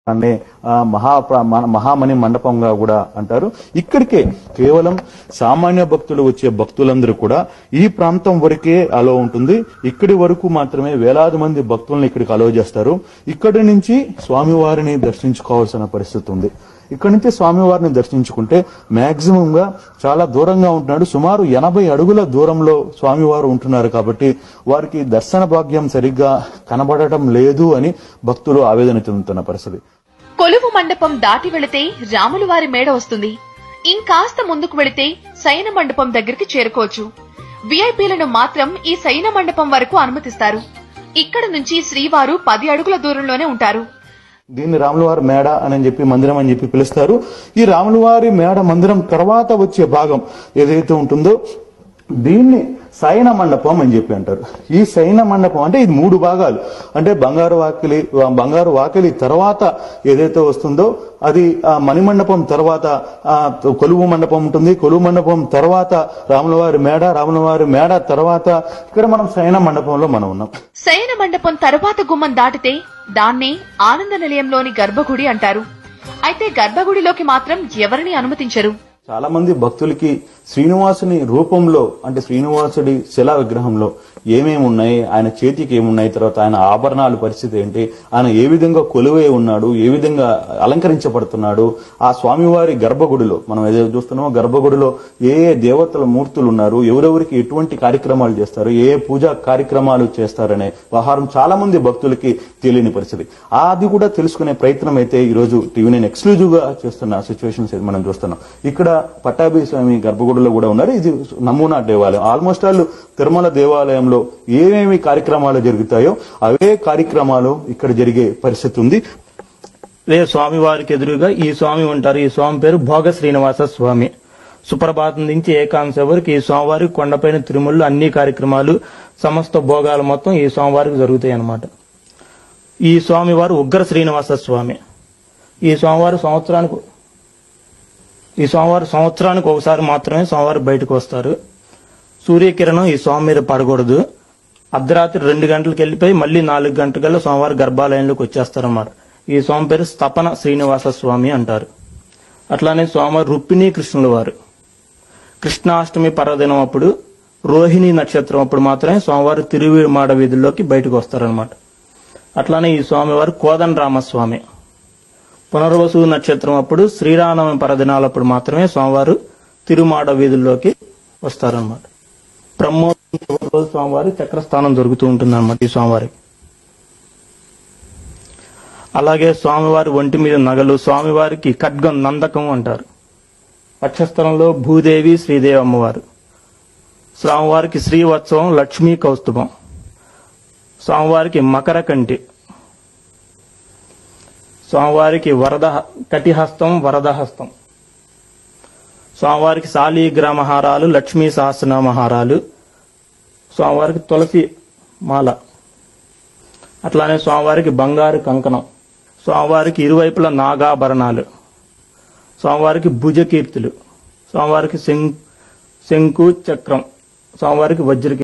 దాన్నే ఆ, మహా ప్ర- మన- మహామణి మండపంగా కూడా అంటారు ఇక్కడికే కేవలం సామాన్య భక్తులు వచ్చే భక్తులందరూ కూడా ఈ ప్రాంతం వరకే అలో ఉంటుంది ఇక్కడి వరకు మాత్రమే వేలాది మంది భక్తులను ఇక్కడికి అలో చేస్తారు ఇక్కడి నుంచి స్వామివారిని దర్శించుకోవాల్సిన పరిస్థితి ఉంది ఇక్కడి నుంచి స్వామివారిని దర్శించుకుంటే మాక్సిమం గా చాలా దూరంగా ఉంటున్నాడు సుమారు ఎనభై అడుగుల దూరంలో స్వామివారు ఉంటున్నారు కాబట్టి వారికి దర్శన భాగ్యం సరిగ్గా కనబడటం లేదు అని భక్తులు ఆవేదన చెందుతున్న పరిస్థితి కొలువు మండపం దాటి వెళితే రాముల వారి మేడ వస్తుంది ఇంకాస్త ముందుకు వెళితే శయన మండపం దగ్గరికి చేరుకోవచ్చు విఐపీలను మాత్రం ఈ శయన మండపం వరకు అనుమతిస్తారు ఇక్కడ నుంచి శ్రీవారు పది అడుగుల దూరంలోనే ఉంటారు దీన్ని రాములవారి మేడ అని చెప్పి మందిరం అని చెప్పి పిలుస్తారు ఈ రాములవారి మేడ మందిరం తర్వాత వచ్చే భాగం ఏదైతే ఉంటుందో దీన్ని శయన మండపం అని చెప్పి అంటారు ఈ శయన మండపం అంటే ఇది మూడు భాగాలు అంటే బంగారు వాకిలి బంగారు వాకిలి తర్వాత ఏదైతే వస్తుందో అది ఆ మణిమండపం తర్వాత ఆ కొలువు మండపం ఉంటుంది కొలువు మండపం తర్వాత రాములవారి మేడ రాములవారి మేడ తర్వాత ఇక్కడ మనం శయన మండపంలో మనం ఉన్నాం శయన మండపం తరువాత గుమ్మం దాటితే దాన్నే ఆనంద నిలయంలోని గర్భగుడి అంటారు అయితే గర్భగుడిలోకి మాత్రం ఎవరిని అనుమతించరు చాలా మంది భక్తులకి శ్రీనివాసుని రూపంలో అంటే శ్రీనివాసుడి శిలా విగ్రహంలో ఏమేమి ఉన్నాయి ఆయన చేతికి ఏమున్నాయి తర్వాత ఆయన ఆభరణాల పరిస్థితి ఏంటి ఆయన ఏ విధంగా కొలువై ఉన్నాడు ఏ విధంగా అలంకరించబడుతున్నాడు ఆ స్వామివారి గర్భగుడిలో మనం ఏదైతే చూస్తున్నామో గర్భగుడిలో ఏ ఏ దేవతల మూర్తులు ఉన్నారు ఎవరెవరికి ఎటువంటి కార్యక్రమాలు చేస్తారు ఏ ఏ పూజా కార్యక్రమాలు చేస్తారనే వ్యవహారం చాలా మంది భక్తులకి తెలియని పరిస్థితి అది కూడా తెలుసుకునే ప్రయత్నం అయితే ఈ రోజు టీవీ నేను ఎక్స్క్లూజివ్ గా చేస్తున్న సిచ్యువేషన్స్ మనం చూస్తున్నాం ఇక్కడ పట్టాభి స్వామి గర్భగుడిలో కూడా ఉన్నారు ఇది నమూనా దేవాలయం ఆల్మోస్ట్ ఆల్ తిరుమల దేవాలయంలో ఏమేమి కార్యక్రమాలు జరుగుతాయో అవే కార్యక్రమాలు ఇక్కడ జరిగే పరిస్థితి ఉంది రే స్వామి వారికి ఎదురుగా ఈ స్వామి ఉంటారు ఈ స్వామి పేరు భోగ శ్రీనివాస స్వామి సుప్రభాతం నుంచి ఏకాంశ వరకు ఈ స్వామివారికి కొండపైన తిరుమలలో అన్ని కార్యక్రమాలు సమస్త భోగాలు మొత్తం ఈ స్వామివారికి జరుగుతాయి అన్నమాట ఈ స్వామివారు ఉగ్ర శ్రీనివాస స్వామి ఈ స్వామివారు సంవత్సరానికి ఈ స్వామివారు సంవత్సరానికి ఒకసారి మాత్రమే స్వామివారు బయటకు వస్తారు సూర్యకిరణం ఈ స్వామి మీద పడకూడదు అర్ధరాత్రి రెండు గంటలకు వెళ్ళిపోయి మళ్ళీ నాలుగు గంటల స్వామివారి గర్భాలయంలోకి వచ్చేస్తారన్నమాట ఈ స్వామి పేరు స్తపన శ్రీనివాస స్వామి అంటారు అట్లానే స్వామివారు రుక్మిణీ కృష్ణుల వారు కృష్ణాష్టమి పర్వదినం అప్పుడు రోహిణి నక్షత్రం అప్పుడు మాత్రమే స్వామివారు తిరువిమాడ వీధుల్లోకి బయటకు వస్తారనమాట అట్లానే ఈ స్వామివారు కోదన్ రామస్వామి పునర్వసు నక్షత్రం అప్పుడు శ్రీరామనవమి పర్వదినాలప్పుడు మాత్రమే స్వామివారు తిరుమాడ వీధుల్లోకి వస్తారనమాట బ్రహ్మోత్సవం రోజు స్వామివారి చక్రస్థానం జరుగుతూ ఉంటుంది అనమాట ఈ స్వామివారికి అలాగే స్వామివారి ఒంటి మీద నగలు స్వామివారికి ఖడ్గం నందకం అంటారు వక్షస్థలంలో భూదేవి శ్రీదేవి అమ్మవారు స్వామివారికి శ్రీవత్సవం లక్ష్మీ కౌస్తుభం స్వామివారికి మకర కంటి స్వామివారికి వరద కటిహస్తం వరదహస్తం స్వామివారికి శాలీగ్రామహారాలు లక్ష్మీ సహస్రనామహారాలు స్వామివారికి తులసి మాల అట్లానే స్వామివారికి బంగారు కంకణం స్వామివారికి ఇరువైపుల నాగాభరణాలు స్వామివారికి భుజకీర్తులు స్వామివారికి శం శంకు చక్రం స్వామివారికి వజ్రకీర్తి